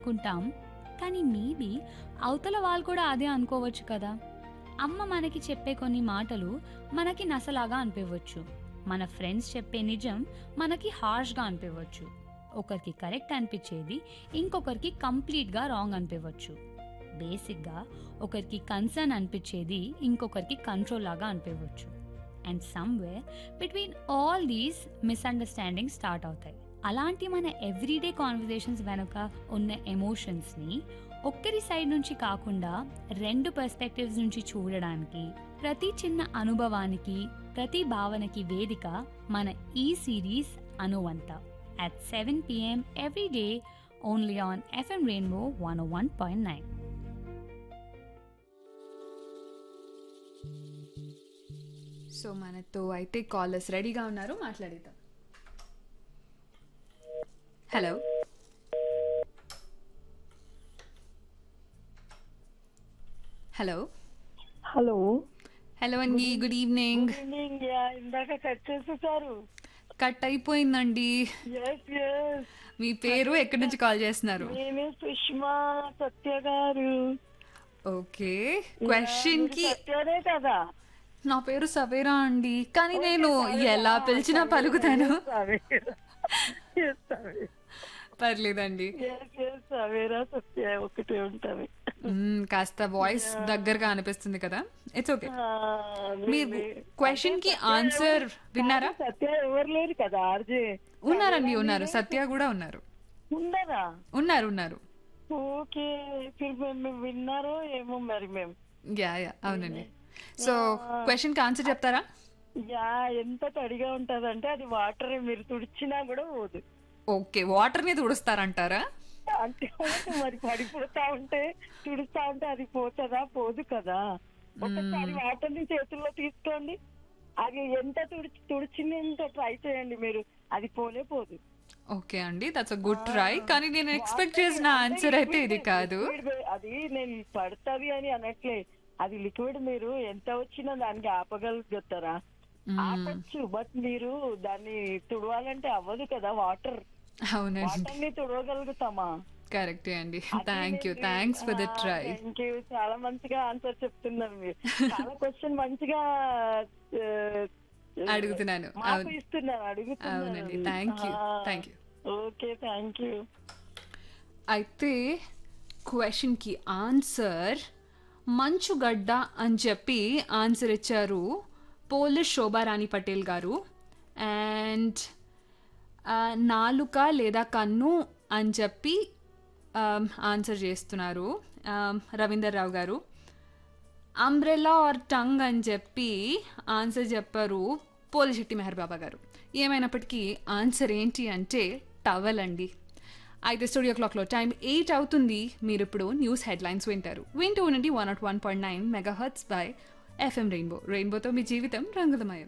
అనుకుంటాం కానీ మేబీ అవతల వాళ్ళు కూడా అదే అనుకోవచ్చు కదా అమ్మ మనకి చెప్పే కొన్ని మాటలు మనకి నసలాగా అనిపించవచ్చు మన ఫ్రెండ్స్ చెప్పే నిజం మనకి హార్ష్గా అనిపించవచ్చు ఒకరికి కరెక్ట్ అనిపించేది ఇంకొకరికి కంప్లీట్గా రాంగ్ అనిపించవచ్చు బేసిక్గా ఒకరికి కన్సర్న్ అనిపించేది ఇంకొకరికి కంట్రోల్ లాగా అనిపించవచ్చు and somewhere between all these misunderstanding start అవుతాయి అలాంటి మన ఎవ్రీడే కాన్వర్జేషన్స్ వెనుక ఉన్న ఎమోషన్స్ని ఒక్కరి సైడ్ నుంచి కాకుండా రెండు పర్స్పెక్టివ్స్ నుంచి చూడడానికి ప్రతి చిన్న అనుభవానికి ప్రతి భావనకి వేదిక మన ఈ సిరీస్ అనువంత at seven PM every day only on FM rainbow one one point nine so మనతో అయితే కాలర్స్ రెడీగా ఉన్నారు మాట్లాడేద్దాం హలో హలో హలో హలో అండి గుడ్ ఈవినింగ్ ఈవినింగ్ యా ఇందాక కట్ చేసేసారు కట్ అయిపోయిందండి ఎస్ ఎస్ మీ పేరు ఎక్కడి నుంచి కాల్ చేస్తున్నారు నేనే సుష్మా సత్య గారు ఓకే క్వశ్చన్ కి మీరు సత్యనే కదా నా పేరు సవేరా అండి కానీ నేను ఎలా పిలిచినా పలుకుతాను పర్లేదండి సవేరా సత్య ఒకటే ఉంటాను మ్మ్, కాస్త వాయిస్ దగ్గరగా అనిపిస్తుంది కదా ఇట్స్ ఓకే మీరు క్వశ్చన్ కి ఆన్సర్ విన్నారా సత్య ఎవరు లేరు కదా ఆర్జే ఉన్నారండి ఉన్నారు సత్య కూడా ఉన్నారు ఉన్నారా ఉన్నారు ఉన్నారు ఓకే మీరు మేము విన్నారో ఏమో మరి మేము యా యా అవునండి సో క్వశ్చన్ కి ఆన్సర్ చెప్తారా యా ఎంత తడిగా ఉంటదంటే అది వాటర్ మీరు తుడిచినా కూడా పోదు ఓకే వాటర్ ని తుడుస్తారంటారా అంటే మరి పడిపోతా ఉంటే తుడుస్తా ఉంటే అది పోతుందా పోదు కదా ఒకసారి వాటర్ ని చేతుల్లో తీసుకోండి అది ఎంత తుడిచి తుడిచినంత ట్రై చేయండి మీరు అది పోనే పోదు ఓకే అండి దట్స్ అ గుడ్ ట్రై కానీ నేను ఎక్స్పెక్ట్ చేసిన ఆన్సర్ అయితే ఇది కాదు Liquid అది నేను పడుతుంది అని అనట్లే అది లిక్విడ్ మీరు ఎంత వచ్చినా దానికి ఆపగలుగుతారా ఆపచ్చు బట్ మీరు దాన్ని తుడవాలంటే అవ్వదు కదా వాటర్ అవునండి వాటర్ ని తుడవగలుగుతామా కరెక్టే అండి thank you thanks for the try thank you చాలా మంచిగా ఆన్సర్ చెప్తున్నారు మీరు చాలా క్వశ్చన్ మంచిగా ఆ, అడుగుతున్నాను మాకు అవును ఇస్తున్నారు అడుగుతున్నారు అవునండి thank you thank you okay thank you అయితే క్వశ్చన్కి ఆన్సర్ మంచుగడ్డ అని చెప్పి ఆన్సర్ ఇచ్చారు పోలిష్ శోభారాణి పటేల్ గారు అండ్ నాలుక లేదా కన్ను అని చెప్పి ఆన్సర్ చేస్తున్నారు రవీందర్ రావు గారు అంబ్రెలా ఆర్ టంగ్ అని చెప్పి ఆన్సర్ చెప్పారు పోలిశెట్టి మెహర్ బాబా గారు ఏమైనప్పటికీ ఆన్సర్ ఏంటి అంటే టవల్ అండి అయితే స్టూడియో క్లాక్లో టైం ఎయిట్ అవుతుంది మీరు ఇప్పుడు న్యూస్ హెడ్లైన్స్ వింటారు వింటూ ఉండండి one nought one point nine megahertz by FM rainbow రెయిన్బోతో మీ జీవితం రంగులమయం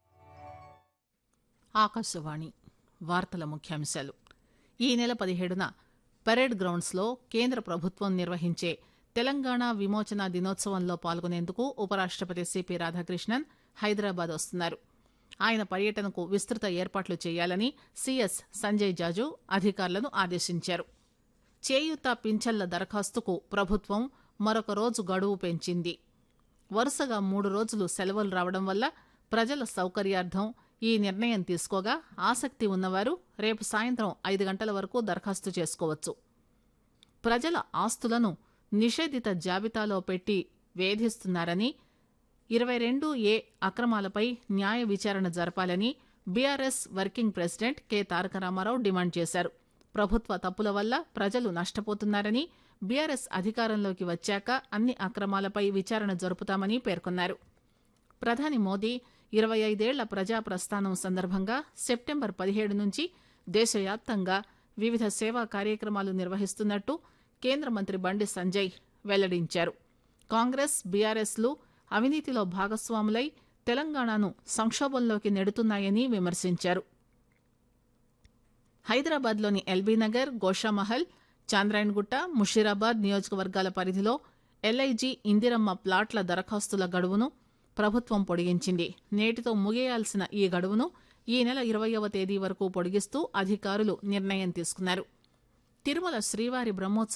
ఆకాశవాణి వార్తల ముఖ్యాంశాలు ఈ నెల పదిహేడున పరేడ్ గ్రౌండ్స్లో కేంద్ర ప్రభుత్వం నిర్వహించే తెలంగాణ విమోచన దినోత్సవంలో పాల్గొనేందుకు ఉపరాష్ట్రపతి సిపి రాధాకృష్ణన్ హైదరాబాద్ వస్తున్నారు ఆయన పర్యటనకు విస్తృత ఏర్పాట్లు చేయాలని సీఎస్ సంజయ్ జాజు అధికారులను ఆదేశించారు చేయూత పింఛన్ల దరఖాస్తుకు ప్రభుత్వం మరొక రోజు గడువు పెంచింది వరుసగా మూడు రోజులు సెలవులు రావడం వల్ల ప్రజల సౌకర్యార్థం ఈ నిర్ణయం తీసుకోగా ఆసక్తి ఉన్నవారు రేపు సాయంత్రం ఐదు గంటల వరకు దరఖాస్తు చేసుకోవచ్చు ప్రజల ఆస్తులను నిషేధిత జాబితాలో పెట్టి వేధిస్తున్నారని ఇరవై రెండు ఏ అక్రమాలపై న్యాయ విచారణ జరపాలని BRS working president K Taraka Rama Rao demand చేశారు ప్రభుత్వ తప్పుల వల్ల ప్రజలు నష్టపోతున్నారని బీఆర్ఎస్ అధికారంలోకి వచ్చాక అన్ని అక్రమాలపై విచారణ జరుపుతామని పేర్కొన్నారు ప్రధాని మోదీ ఇరవై ఐదేళ్ల ప్రజా ప్రస్థానం సందర్భంగా సెప్టెంబర్ పదిహేడు నుంచి దేశవ్యాప్తంగా వివిధ సేవా కార్యక్రమాలు నిర్వహిస్తున్నట్టు కేంద్ర మంత్రి బండి సంజయ్ వెల్లడించారు కాంగ్రెస్ బీఆర్ఎస్లు అవినీతిలో భాగస్వాములై తెలంగాణను సంక్షోభంలోకి నెడుతున్నాయని విమర్శించారు హైదరాబాద్లోని ఎల్బీనగర్ గోషామహల్ చాంద్రాయణగుట్ట ముషీరాబాద్ నియోజకవర్గాల పరిధిలో ఎల్ఐజీ ఇందిరమ్మ ప్లాట్ల దరఖాస్తుల గడువును ప్రభుత్వం పొడిగించింది నేటితో ముగియాల్సిన ఈ గడువును ఈ నెల ఇరవయవ తేదీ వరకు పొడిగిస్తూ అధికారులు నిర్ణయం తీసుకున్నారు తిరుమల శ్రీవారి బ్రహ్మోత్సవ